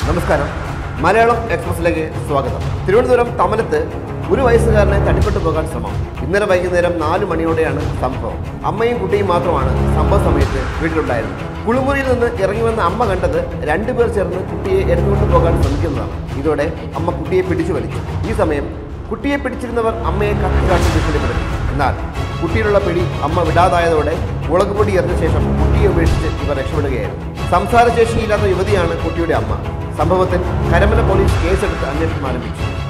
നമസ്കാരം മലയാളം എക്സ്പ്രസിലേക്ക് സ്വാഗതം തിരുവനന്തപുരം തമലത്ത് ഒരു വയസ്സുകാരനെ തട്ടിപ്പെട്ടു പോകാൻ ശ്രമം ഇന്നലെ വൈകുന്നേരം നാല് മണിയോടെയാണ് സംഭവം അമ്മയും കുട്ടിയും മാത്രമാണ് സംഭവ സമയത്ത് വീട്ടിലുണ്ടായിരുന്നത് കുളിമുറിയിൽ നിന്ന് ഇറങ്ങി വന്ന അമ്മ കണ്ടത് രണ്ടുപേർ ചേർന്ന് കുട്ടിയെ എടുത്തുകൊണ്ട് പോകാൻ ശ്രമിക്കുന്നതാണ് ഇതോടെ അമ്മ കുട്ടിയെ പിടിച്ചു വലിച്ചു ഈ സമയം കുട്ടിയെ പിടിച്ചിരുന്നവർ അമ്മയെ കത്തി കാട്ടി ഭീഷണിപ്പെടുത്തി എന്നാൽ കുട്ടിയിലുള്ള പിടി അമ്മ വിടാതായതോടെ മുളക് പൊടി എറിഞ്ഞ ശേഷം കുട്ടിയെ ഉപേക്ഷിച്ച് ഇവർ രക്ഷപ്പെടുകയായിരുന്നു സംസാരശേഷിയില്ലാത്ത യുവതിയാണ് കുട്ടിയുടെ അമ്മ സംഭവത്തിൽ കരമന പോലീസ് കേസെടുത്ത് അന്വേഷണം ആരംഭിച്ചു